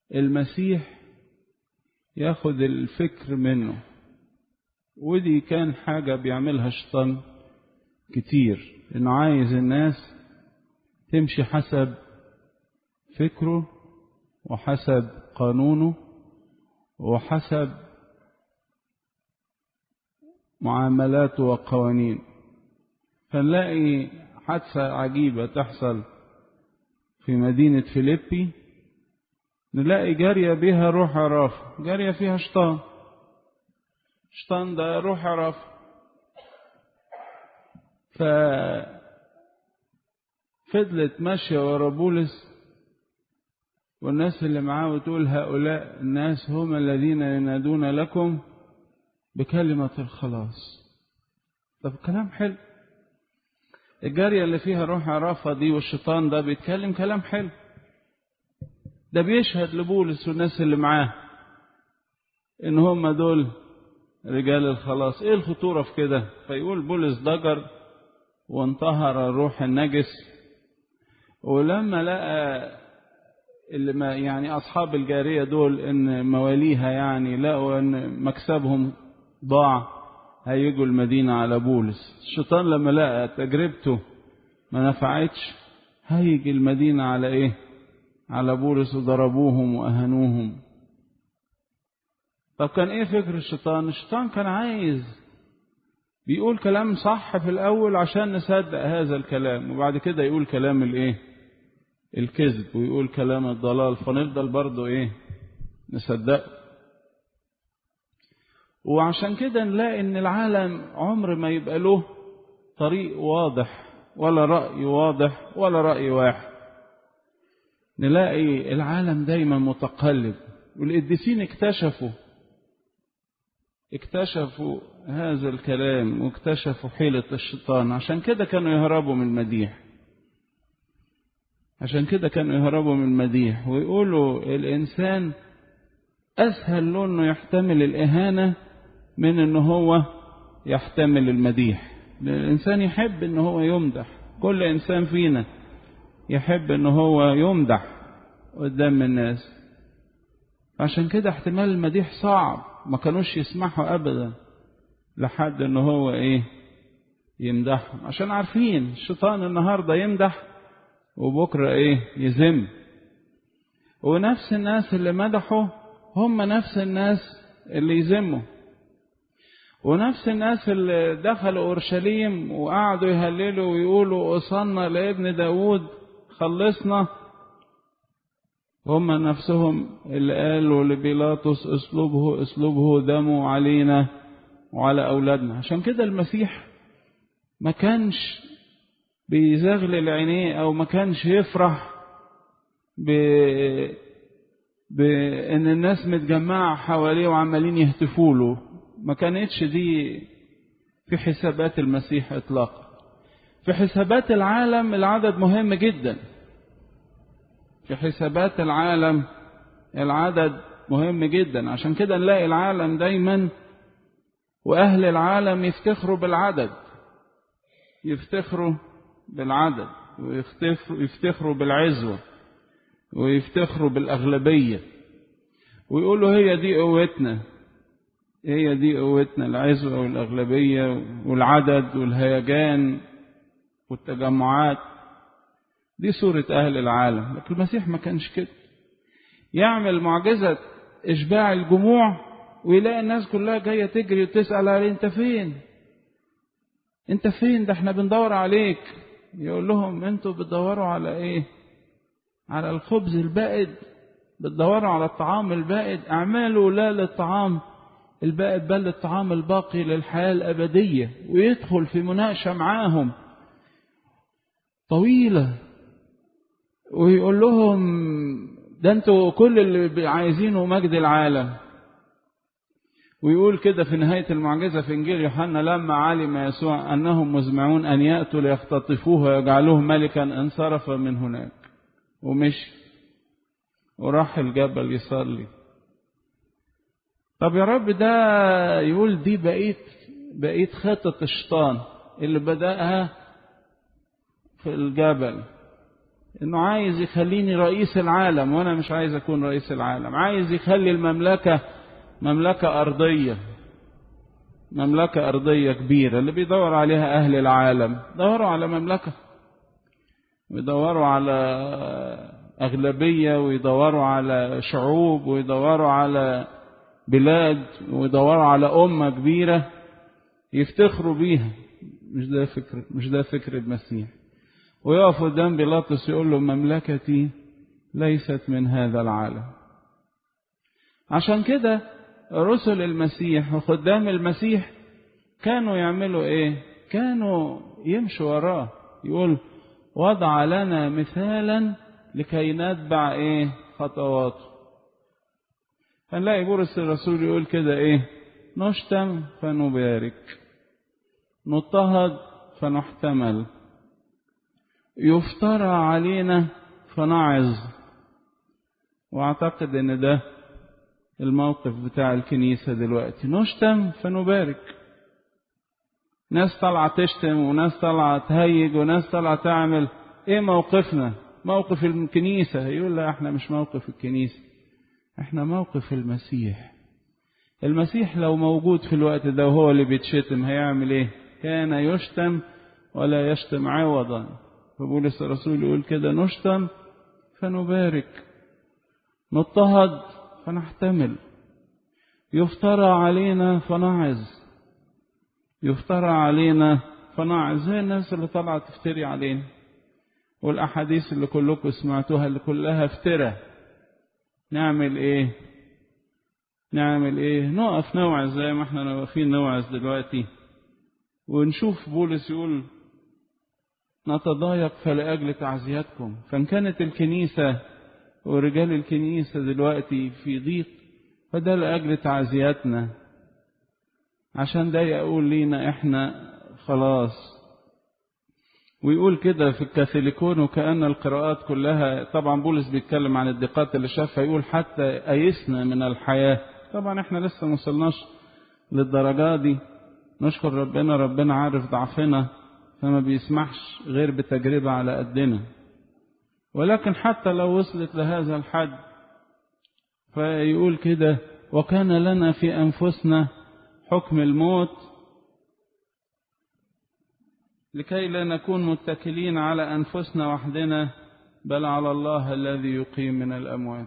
المسيح ياخد الفكر منه ودي كان حاجة بيعملها شيطان كتير انه عايز الناس تمشي حسب فكره وحسب قانونه وحسب معاملاته وقوانين فنلاقي حادثة عجيبة تحصل في مدينة فيليبي نلاقي جارية بها روح عراف جارية فيها شيطان شيطان ده روح عراف ففضلت ماشية ورا بولس والناس اللي معاه وتقول هؤلاء الناس هم الذين ينادون لكم بكلمة الخلاص طب كلام حلو الجارية اللي فيها روح عرافة دي والشيطان ده بيتكلم كلام حلو ده بيشهد لبولس والناس اللي معاه ان هم دول رجال الخلاص ايه الخطورة في كده فيقول بولس ضجر وانطهر الروح النجس ولما لقى اللي ما يعني اصحاب الجارية دول ان مواليها يعني لقوا ان مكسبهم ضاع هيجوا المدينة على بولس الشيطان لما لقى تجربته ما نفعتش هيجي المدينة على ايه على بولس وضربوهم وأهنوهم طب كان ايه فكر الشيطان الشيطان كان عايز بيقول كلام صح في الأول عشان نصدق هذا الكلام وبعد كده يقول كلام الايه الكذب ويقول كلام الضلال فنفضل برضه ايه نصدقه وعشان كده نلاقي ان العالم عمر ما يبقى له طريق واضح ولا رأي واضح ولا رأي واحد نلاقي العالم دايما متقلب والقديسين اكتشفوا اكتشفوا هذا الكلام واكتشفوا حيلة الشيطان عشان كده كانوا يهربوا من المديح عشان كده كانوا يهربوا من المديح ويقولوا الإنسان أسهل له إنه يحتمل الإهانة من إنه هو يحتمل المديح الإنسان يحب إنه هو يمدح كل إنسان فينا يحب إنه هو يمدح قدام الناس عشان كده احتمال المديح صعب ما كانوش يسمحوا أبدا لحد إنه هو إيه يمدحهم عشان عارفين الشيطان النهارده يمدح وبكرة إيه يذم ونفس الناس اللي مدحوا هم نفس الناس اللي يذموا ونفس الناس اللي دخلوا أورشليم وقعدوا يهللوا ويقولوا أصلنا لابن داود خلصنا هم نفسهم اللي قالوا لبيلاطس اسلوبه اسلوبه دمه علينا وعلى أولادنا عشان كده المسيح ما كانش بيزغلل عينيه أو ما كانش يفرح ب... بأن الناس متجمعة حواليه وعمالين يهتفوا له ما كانتش دي في حسابات المسيح إطلاقا في حسابات العالم العدد مهم جدا في حسابات العالم العدد مهم جدا عشان كده نلاقي العالم دايما وأهل العالم يفتخروا بالعدد يفتخروا بالعدد ويفتخروا بالعزوة ويفتخروا بالأغلبية ويقولوا هي دي قوتنا هي دي قوتنا العزوة والأغلبية والعدد والهيجان والتجمعات دي صورة أهل العالم لكن المسيح ما كانش كده يعمل معجزة إشباع الجموع ويلاقي الناس كلها جاية تجري وتسأل عليه أنت فين أنت فين ده احنا بندور عليك يقول لهم أنتوا بتدوروا على إيه على الخبز البائد بتدوروا على الطعام البائد اعملوا لا للطعام البائد بل للطعام الباقي للحياة الأبدية ويدخل في مناقشة معاهم طويلة ويقول لهم ده انتوا كل اللي عايزينه مجد العالم ويقول كده في نهاية المعجزة في إنجيل يوحنا لما علم يسوع أنهم مزمعون أن يأتوا ليختطفوه ويجعلوه ملكا انصرف من هناك ومشي وراح الجبل يصلي طب يا رب ده يقول دي بقيت بقيت خطة الشيطان اللي بدأها في الجبل انه عايز يخليني رئيس العالم وانا مش عايز اكون رئيس العالم عايز يخلي المملكة مملكة ارضية مملكة ارضية كبيرة اللي بيدور عليها اهل العالم دوروا على مملكة ويدوروا على اغلبية ويدوروا على شعوب ويدوروا على بلاد ويدوروا على امة كبيرة يفتخروا بيها مش ده فكر مش ده فكر المسيح ويقف قدام بيلاطس يقول له مملكتي ليست من هذا العالم عشان كده رسل المسيح وخدام المسيح كانوا يعملوا ايه كانوا يمشوا وراه يقول وضع لنا مثالا لكي نتبع ايه خطواته هنلاقي بولس الرسول يقول كده ايه نشتم فنبارك نضطهد فنحتمل يفترى علينا فنعظ واعتقد ان ده الموقف بتاع الكنيسة دلوقتي نشتم فنبارك ناس طالعة تشتم وناس طالعة تهيج وناس طالعة تعمل ايه موقفنا موقف الكنيسة يقول لا احنا مش موقف الكنيسة احنا موقف المسيح المسيح لو موجود في الوقت ده وهو اللي بيتشتم هيعمل ايه كان يشتم ولا يشتم عوضا فبولس الرسول يقول كده نشتم فنبارك نضطهد فنحتمل يفترى علينا فنعظ يفترى علينا فنعظ زي الناس اللي طالعه تفتري علينا والاحاديث اللي كلكم سمعتوها اللي كلها افترى نعمل ايه نعمل ايه نقف نوعظ زي ما احنا واقفين نوعظ دلوقتي ونشوف بولس يقول نتضايق فلأجل تعزيتكم فإن كانت الكنيسة ورجال الكنيسة دلوقتي في ضيق فده لأجل تعزيتنا عشان ده يقول لينا احنا خلاص ويقول كده في الكاثوليكون وكأن القراءات كلها طبعا بولس بيتكلم عن الضيقات اللي شافها يقول حتى أيسنا من الحياة طبعا احنا لسه ما وصلناش للدرجة دي نشكر ربنا ربنا عارف ضعفنا فما بيسمحش غير بتجربة على قدنا ولكن حتى لو وصلت لهذا الحد فيقول كده وكان لنا في أنفسنا حكم الموت لكي لا نكون متكلين على أنفسنا وحدنا بل على الله الذي يقيم من الأموات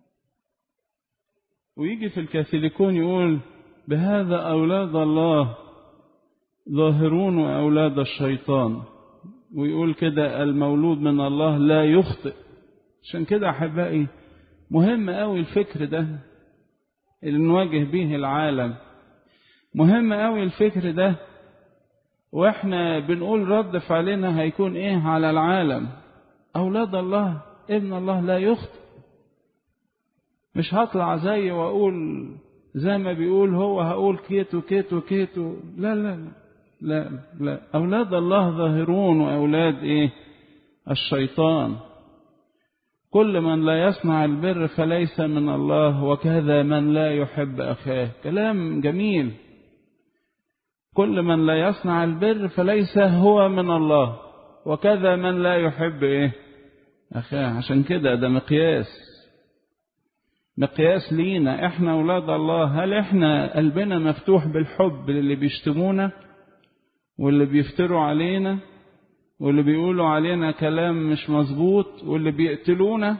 ويجي في الكاثوليكون يقول بهذا أولاد الله ظاهرون وأولاد الشيطان ويقول كده المولود من الله لا يخطئ عشان كده أحبائي مهم قوي الفكر ده اللي نواجه به العالم مهم قوي الفكر ده واحنا بنقول رد فعلنا هيكون ايه على العالم اولاد الله ابن الله لا يخطئ مش هطلع زي واقول زي ما بيقول هو هقول كيتو كيتو كيتو لا لا لا لا لا أولاد الله ظاهرون وأولاد إيه الشيطان كل من لا يصنع البر فليس من الله وكذا من لا يحب أخاه كلام جميل كل من لا يصنع البر فليس هو من الله وكذا من لا يحب إيه أخاه عشان كده ده مقياس مقياس لينا احنا اولاد الله هل احنا قلبنا مفتوح بالحب للي بيشتمونا واللي بيفتروا علينا واللي بيقولوا علينا كلام مش مظبوط واللي بيقتلونا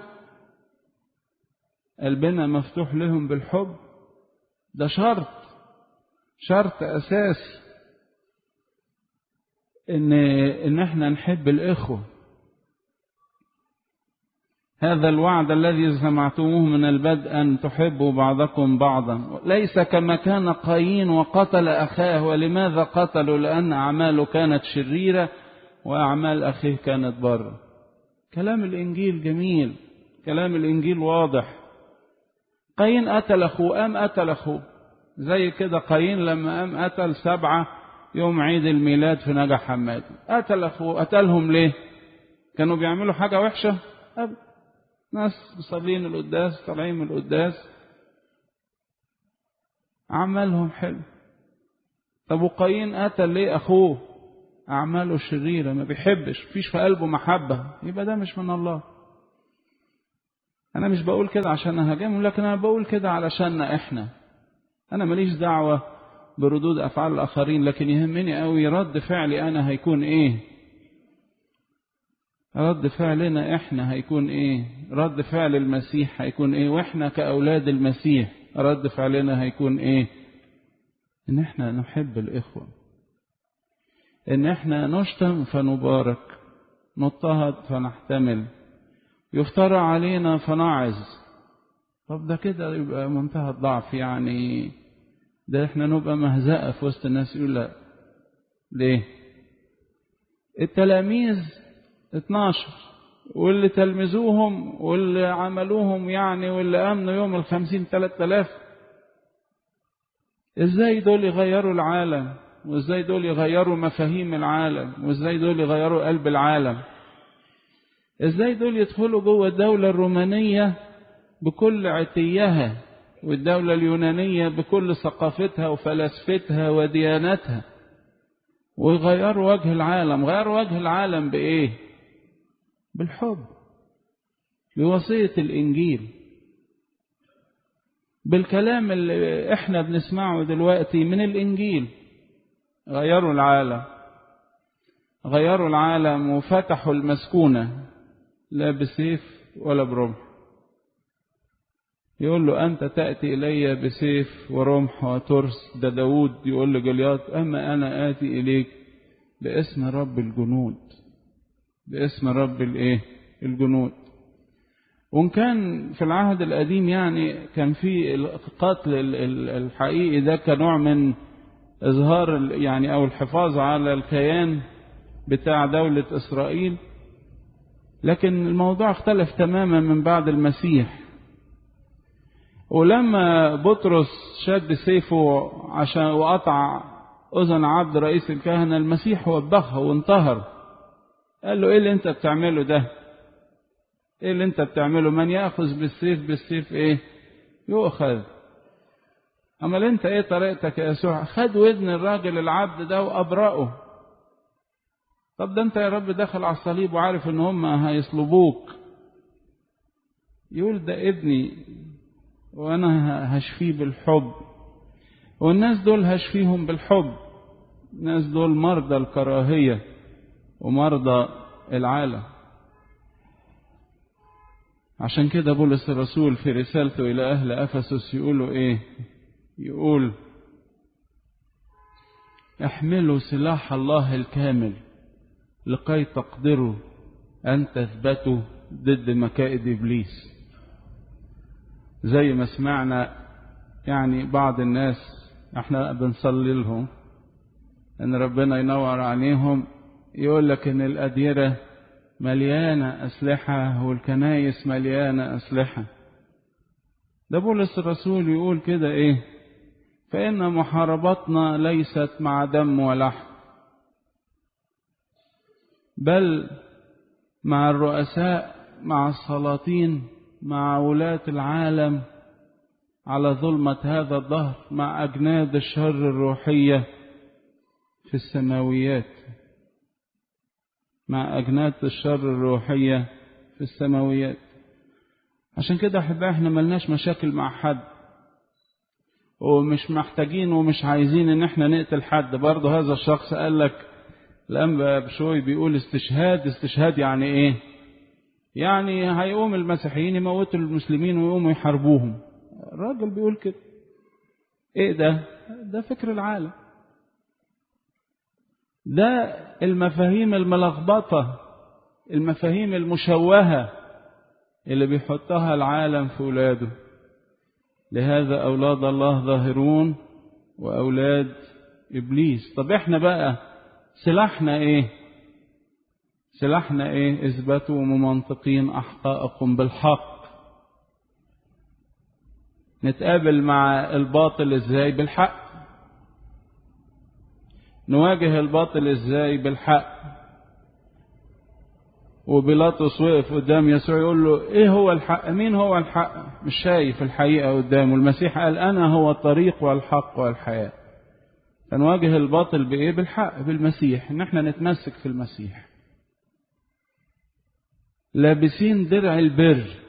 قلبنا مفتوح لهم بالحب ده شرط شرط اساسي ان ان احنا نحب الاخوه هذا الوعد الذي سمعتموه من البدء أن تحبوا بعضكم بعضا ليس كما كان قايين وقتل أخاه ولماذا قتلوا لأن أعماله كانت شريرة وأعمال أخيه كانت بر كلام الإنجيل جميل كلام الإنجيل واضح قايين قتل أخوه قام قتل أخوه زي كده قايين لما قام قتل سبعة يوم عيد الميلاد في نجا حماد قتل أخوه قتلهم ليه كانوا بيعملوا حاجة وحشة أبدا ناس مصلين القداس طالعين من القداس عملهم حلو طب وقايين قتل ليه اخوه أعماله شريرة ما بيحبش فيش في قلبه محبة يبقى ده مش من الله أنا مش بقول كده عشان أهاجمهم لكن أنا بقول كده علشاننا إحنا أنا ماليش دعوة بردود أفعال الآخرين لكن يهمني قوي رد فعلي أنا هيكون إيه رد فعلنا إحنا هيكون إيه رد فعل المسيح هيكون إيه وإحنا كأولاد المسيح رد فعلنا هيكون إيه إن إحنا نحب الإخوة إن إحنا نشتم فنبارك نضطهد فنحتمل يفترى علينا فنعز طب ده كده يبقى منتهى الضعف يعني ده احنا نبقى مهزأة في وسط الناس يقول لا ليه التلاميذ 12 واللي تلمذوهم واللي عملوهم يعني واللي امنوا يوم الخمسين ثلاث آلاف ازاي دول يغيروا العالم وازاي دول يغيروا مفاهيم العالم وازاي دول يغيروا قلب العالم ازاي دول يدخلوا جوه الدولة الرومانية بكل عتيها والدولة اليونانية بكل ثقافتها وفلسفتها وديانتها ويغيروا وجه العالم غيروا وجه العالم بإيه بالحب بوصية الإنجيل بالكلام اللي احنا بنسمعه دلوقتي من الإنجيل غيروا العالم غيروا العالم وفتحوا المسكونة لا بسيف ولا برمح يقول له أنت تأتي إلي بسيف ورمح وترس ده داود يقول لجليات أما أنا آتي إليك باسم رب الجنود باسم رب الإيه الجنود وإن كان في العهد القديم يعني كان في القتل الحقيقي ده كنوع من إظهار يعني أو الحفاظ على الكيان بتاع دولة إسرائيل لكن الموضوع اختلف تماما من بعد المسيح ولما بطرس شد سيفه عشان وقطع أذن عبد رئيس الكهنة المسيح وبخه وانتهر قال له ايه اللي انت بتعمله ده ايه اللي انت بتعمله من يأخذ بالسيف بالسيف ايه يؤخذ امال انت ايه طريقتك يا يسوع خد ودن الراجل العبد ده وابرأه طب ده انت يا رب داخل على الصليب وعارف ان هم هيصلبوك يقول ده ابني وانا هشفيه بالحب والناس دول هشفيهم بالحب الناس دول مرضى الكراهية ومرضى العالم عشان كده بولس الرسول في رسالته إلى أهل أفسس يقولوا إيه يقول احملوا سلاح الله الكامل لكي تقدروا أن تثبتوا ضد مكائد إبليس زي ما سمعنا يعني بعض الناس احنا بنصلي لهم ان ربنا ينور عليهم يقول لك ان الأديرة مليانة أسلحة والكنايس مليانة أسلحة ده بولس الرسول يقول كده ايه فإن محاربتنا ليست مع دم ولحم بل مع الرؤساء مع السلاطين مع ولاة العالم على ظلمة هذا الظهر مع أجناد الشر الروحية في السماويات مع أجناد الشر الروحية في السماويات عشان كده أحبائي احنا ملناش مشاكل مع حد ومش محتاجين ومش عايزين ان احنا نقتل حد برضه هذا الشخص قال لك الأنبا بشوي بيقول استشهاد استشهاد يعني ايه يعني هيقوم المسيحيين يموتوا المسلمين ويقوموا يحاربوهم الراجل بيقول كده ايه ده ده فكر العالم ده المفاهيم الملخبطة المفاهيم المشوهة اللي بيحطها العالم في ولاده لهذا أولاد الله ظاهرون وأولاد إبليس طب إحنا بقى سلاحنا إيه سلاحنا إيه اثبتوا ممنطقين أحقائكم بالحق نتقابل مع الباطل إزاي بالحق نواجه الباطل إزاي بالحق وبيلاطس وقف قدام يسوع يقول له ايه هو الحق مين هو الحق مش شايف الحقيقة قدامه المسيح قال انا هو الطريق والحق والحياة فنواجه الباطل بإيه بالحق بالمسيح إن احنا نتمسك في المسيح لابسين درع البر